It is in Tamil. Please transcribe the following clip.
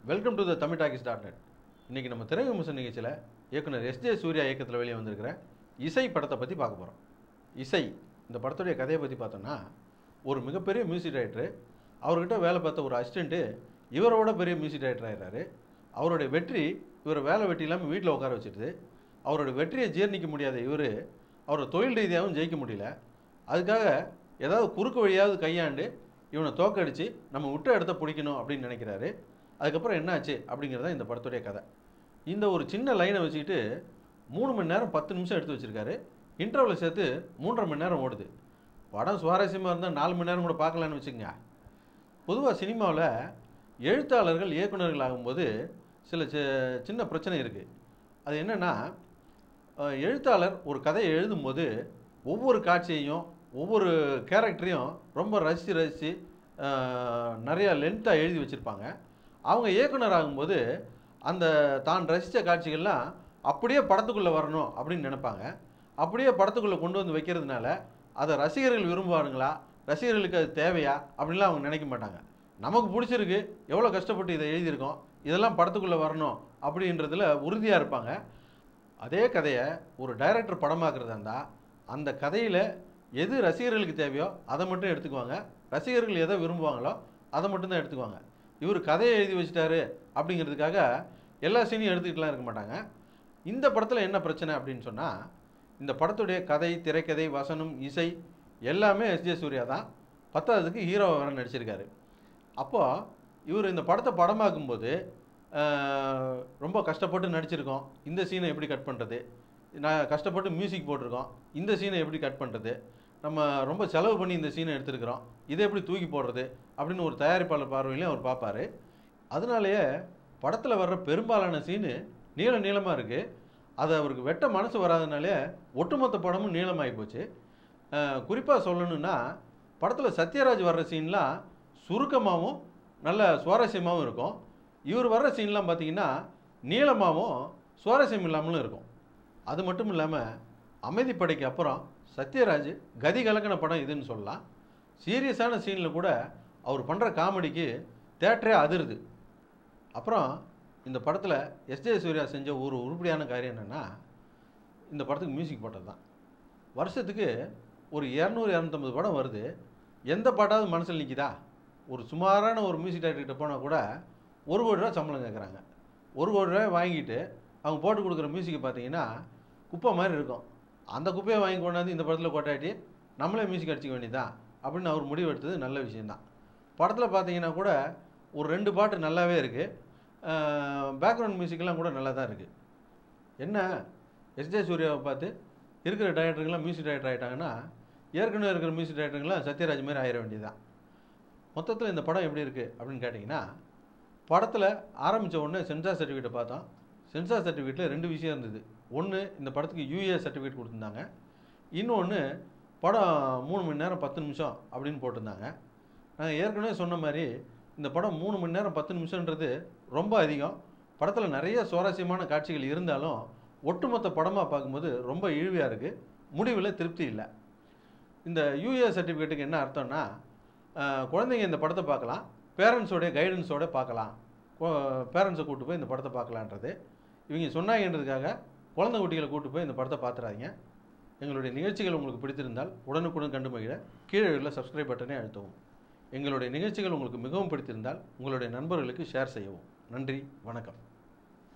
welcome to the Tamil talkies dot net இன்றைக்கி நம்ம திரை விமர்சன நிகழ்ச்சியில் இயக்குனர் எஸ் ஜே சூர்யா இயக்கத்தில் வெளியே வந்திருக்கிற இசை படத்தை பற்றி பார்க்க போகிறோம் இசை இந்த படத்துடைய கதையை பற்றி பார்த்தோன்னா ஒரு மிகப்பெரிய மியூசிக் டைரக்டர் அவர்கிட்ட வேலை பார்த்த ஒரு அசிஸ்டண்ட்டு இவரோட பெரிய மியூசிக் டைரக்டர் ஆகிறாரு அவருடைய வெற்றி இவரை வேலை வெட்டி இல்லாமல் வீட்டில் உட்கார வச்சிடுது அவரோட வெற்றியை ஜீர்ணிக்க முடியாத இவர் அவரோட தொழில் ரீதியாகவும் ஜெயிக்க முடியல அதுக்காக ஏதாவது குறுக்கு வழியாவது கையாண்டு இவனை தோக்கடிச்சு நம்ம விட்ட இடத்த பிடிக்கணும் அப்படின்னு நினைக்கிறாரு அதுக்கப்புறம் என்னாச்சு அப்படிங்கிறது தான் இந்த படத்துடைய கதை இந்த ஒரு சின்ன லைனை வச்சுக்கிட்டு மூணு மணி நேரம் பத்து நிமிஷம் எடுத்து வச்சிருக்காரு இன்டர்வலை சேர்த்து மூன்றரை மணி நேரம் ஓடுது படம் சுவாரஸ்யமாக இருந்தால் நாலு மணி நேரம் கூட பார்க்கலான்னு வச்சுக்கோங்க பொதுவாக சினிமாவில் எழுத்தாளர்கள் இயக்குனர்கள் ஆகும்போது சில சி- சின்ன பிரச்சனை இருக்குது அது என்னென்னா அஹ், எழுத்தாளர் ஒரு கதையை எழுதும்போது ஒவ்வொரு காட்சியையும் ஒவ்வொரு கேரக்டரையும் ரொம்ப ரசித்து ரசித்து நிறையா லென்த்தாக எழுதி வச்சுருப்பாங்க அவங்க இயக்குனர் ஆகும்போது அந்த தான் ரசித்த காட்சிகள்லாம் அப்படியே படத்துக்குள்ளே வரணும் அப்படின்னு நினைப்பாங்க அப்படியே படத்துக்குள்ளே கொண்டு வந்து வைக்கிறதுனால அதை ரசிகர்கள் விரும்புவாருங்களா ரசிகர்களுக்கு அது தேவையா அப்படின்லாம் அவங்க நினைக்க மாட்டாங்க நமக்கு பிடிச்சிருக்கு எவ்வளோ கஷ்டப்பட்டு இதை எழுதியிருக்கோம் இதெல்லாம் படத்துக்குள்ளே வரணும் அப்படின்றதுல உறுதியாக இருப்பாங்க அதே கதையை ஒரு டைரக்டர் படமாக்குறதா இருந்தால் அந்த கதையில் எது ரசிகர்களுக்கு தேவையோ அதை மட்டும் எடுத்துக்குவாங்க ரசிகர்கள் எதை விரும்புவாங்களோ அதை மட்டும்தான் எடுத்துக்குவாங்க இவர் கதையை எழுதி வச்சிட்டாரு அப்படிங்கிறதுக்காக எல்லா சீனையும் எடுத்துக்கிட்டுலாம் இருக்க மாட்டாங்க இந்த படத்தில் என்ன பிரச்சனை அப்படின்னு சொன்னால் இந்த படத்துடைய கதை திரைக்கதை வசனம் இசை எல்லாமே எஸ் ஜே சூர்யா தான் பத்தாவதுக்கு ஹீரோவை வேற நடிச்சிருக்காரு அப்போது இவர் இந்த படத்தை படமாக்கும்போது ஆஹ், ரொம்ப கஷ்டப்பட்டு நடிச்சிருக்கோம் இந்த சீனை எப்படி கட் பண்ணுறது நான் கஷ்டப்பட்டு மியூசிக் போட்டிருக்கோம் இந்த சீனை எப்படி கட் பண்ணுறது நம்ம ரொம்ப செலவு பண்ணி இந்த சீனை எடுத்திருக்கிறோம் இதை எப்படி தூக்கி போடுறது அப்படின்னு ஒரு தயாரிப்பாளர் பார்வையிலையும் அவர் பார்ப்பாரு அதனாலேயே படத்தில் வர்ற பெரும்பாலான சீனு நீள நீளமாக இருக்குது அதை அவருக்கு வெட்ட மனசு வராதனாலே ஒட்டுமொத்த படமும் நீளமாகி போச்சு குறிப்பாக சொல்லணும்னா படத்தில் சத்யராஜ் வர்ற சீன்லாம் சுருக்கமாகவும் நல்ல சுவாரஸ்யமாகவும் இருக்கும் இவர் வர்ற சீன்லாம் பார்த்தீங்கன்னா நீளமாகவும் சுவாரஸ்யம் இல்லாமலும் இருக்கும் அது மட்டும் இல்லாமல் அமைதிப்படைக்கு அப்புறம் சத்யராஜ் கதி கலக்கின படம் இதுன்னு சொல்லலாம் சீரியஸான சீனில் கூட அவர் பண்ணுற காமெடிக்கு தேட்டரே அதிருது அப்புறம் இந்த படத்தில் எஸ் ஜே சூர்யா செஞ்ச ஒரு உருப்படியான காரியம் என்னென்னா இந்த படத்துக்கு மியூசிக் போட்டது தான் வருஷத்துக்கு ஒரு இரநூறு இரநூத்தம்பது படம் வருது எந்த பாட்டாவது மனசில் நிற்கிதா ஒரு சுமாரான ஒரு மியூசிக் டைரக்டர்கிட்ட போனால் கூட ஒரு கோடி ரூபா சம்பளம் கேட்குறாங்க ஒரு கோடி ரூபாய் வாங்கிட்டு அவங்க போட்டு கொடுக்குற மியூசிக்கை பார்த்தீங்கன்னா குப்பை மாதிரி இருக்கும் அந்த குப்பையை வாங்கி கொண்டாந்து இந்த படத்தில் கொட்டாட்டி நம்மளே மியூசிக் அடிச்சிக்க வேண்டியதுதான் அப்படின்னு அவர் முடிவு எடுத்தது நல்ல விஷயந்தான் படத்தில் பார்த்தீங்கன்னா கூட ஒரு ரெண்டு பாட்டு நல்லாவே இருக்குது பேக்ரவுண்ட் மியூசிக்கெல்லாம் கூட நல்லா தான் இருக்குது என்ன எஸ் ஜே சூர்யாவை பார்த்து இருக்கிற டைரக்டருங்களாம் மியூசிக் டைரக்டர் ஆகிட்டாங்கன்னா ஏற்கனவே இருக்கிற மியூசிக் டைரக்டருங்களாம் சத்யராஜ் மாதிரி ஆயிட வேண்டியதுதான் மொத்தத்தில் இந்த படம் எப்படி இருக்குது அப்படின்னு கேட்டிங்கன்னா படத்தில் ஆரம்பித்த உடனே சென்சார் சர்டிஃபிகேட்டை பார்த்தோம் சென்சார் சர்டிஃபிகேட்டில் ரெண்டு விஷயம் இருந்தது ஒன்று இந்த படத்துக்கு யூஏ சர்டிஃபிகேட் கொடுத்துருந்தாங்க இன்னொன்று படம் மூணு மணி நேரம் பத்து நிமிஷம் அப்படின்னு போட்டிருந்தாங்க நாங்கள் ஏற்கனவே சொன்ன மாதிரி இந்த படம் மூணு மணி நேரம் பத்து நிமிஷன்றது ரொம்ப அதிகம் படத்தில் நிறைய சுவாரஸ்யமான காட்சிகள் இருந்தாலும் ஒட்டுமொத்த படமாக பார்க்கும்போது ரொம்ப இழிவாக இருக்குது முடிவில் திருப்தி இல்லை இந்த யூஏ சர்டிஃபிகேட்டுக்கு என்ன அர்த்தம்னா அஹ், குழந்தைங்க இந்த படத்தை பார்க்கலாம் பேரண்ட்ஸோடைய கைடன்ஸோட பார்க்கலாம் பேரண்ட்ஸை கூட்டு போய் இந்த படத்தை பார்க்கலான்றது இவங்க சொன்னாங்கன்றதுக்காக குழந்தை குட்டிகளை கூட்டு போய் இந்த படத்தை பார்த்துறாதீங்க எங்களுடைய நிகழ்ச்சிகள் உங்களுக்கு பிடித்திருந்தால் உடனுக்குடன் கண்டு மகிழ கீழே உள்ள சப்ஸ்கிரைப் பட்டனை அழுத்தவும் எங்களுடைய நிகழ்ச்சிகள் உங்களுக்கு மிகவும் பிடித்திருந்தால் உங்களுடைய நண்பர்களுக்கு ஷேர் செய்யவும் நன்றி வணக்கம்